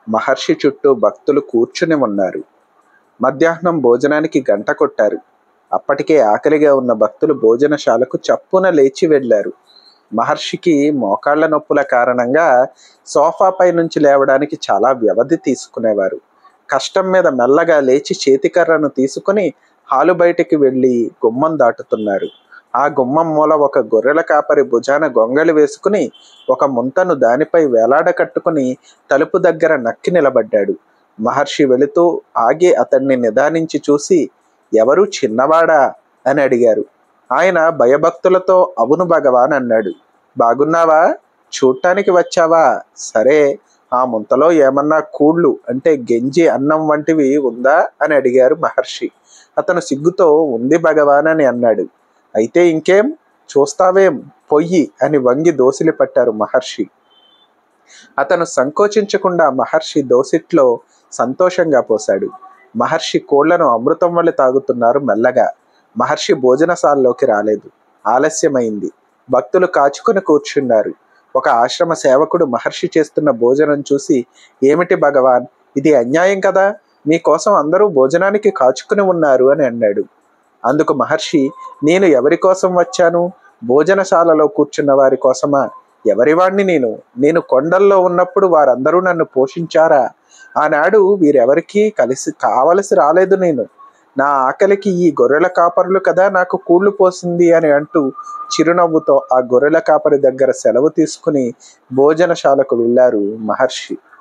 మహర్షి చుట్టూ భక్తులు కూర్చుని ఉన్నారు మధ్యాహ్నం భోజనానికి గంట కొట్టారు అప్పటికే ఆకలిగా ఉన్న భక్తులు భోజనశాలకు చప్పున లేచి వెళ్ళారు మహర్షికి మోకాళ్ల నొప్పుల కారణంగా సోఫాపై నుంచి లేవడానికి చాలా వ్యవధి తీసుకునేవారు కష్టం మీద మెల్లగా లేచి చేతికర్రను తీసుకుని హాలు బయటికి వెళ్ళి గుమ్మం దాటుతున్నారు ఆ గుమ్మం మూల ఒక గొర్రెల కాపరి భుజాన గొంగళి వేసుకుని ఒక ముంతను దానిపై వేలాడ కట్టుకుని తలుపు దగ్గర నక్కి నిలబడ్డాడు మహర్షి వెళుతూ ఆగి అతన్ని నిదానించి చూసి ఎవరు చిన్నవాడా అని అడిగారు ఆయన భయభక్తులతో అవును భగవాన్ అన్నాడు బాగున్నావా చూడటానికి వచ్చావా సరే ఆ ముంతలో ఏమన్నా కూళ్ళు అంటే గెంజి అన్నం వంటివి ఉందా అని అడిగారు మహర్షి అతను సిగ్గుతో ఉంది భగవాన్ అని అన్నాడు అయితే ఇంకేం చూస్తావేం పొయ్యి అని వంగి దోసిలి పట్టారు మహర్షి అతను సంకోచించకుండా మహర్షి దోసిట్లో సంతోషంగా పోశాడు మహర్షి కోళ్లను అమృతం వల్ల తాగుతున్నారు మెల్లగా మహర్షి భోజనశాలలోకి రాలేదు ఆలస్యమైంది భక్తులు కాచుకొని కూర్చున్నారు ఒక ఆశ్రమ సేవకుడు మహర్షి చేస్తున్న భోజనం చూసి ఏమిటి భగవాన్ ఇది అన్యాయం కదా మీకోసం అందరూ భోజనానికి కాచుకుని ఉన్నారు అని అన్నాడు అందుకు మహర్షి నేను ఎవరి కోసం వచ్చాను భోజనశాలలో కూర్చున్న వారి కోసమా ఎవరివాణ్ణి నేను నేను కొండల్లో ఉన్నప్పుడు వారందరూ నన్ను పోషించారా ఆనాడు వీరెవరికీ కలిసి కావలసి రాలేదు నేను నా ఆకలికి ఈ గొర్రెల కాపరులు కదా నాకు కూళ్ళు పోసింది అని అంటూ చిరునవ్వుతో ఆ గొర్రెల కాపరి దగ్గర సెలవు తీసుకుని భోజనశాలకు వెళ్ళారు మహర్షి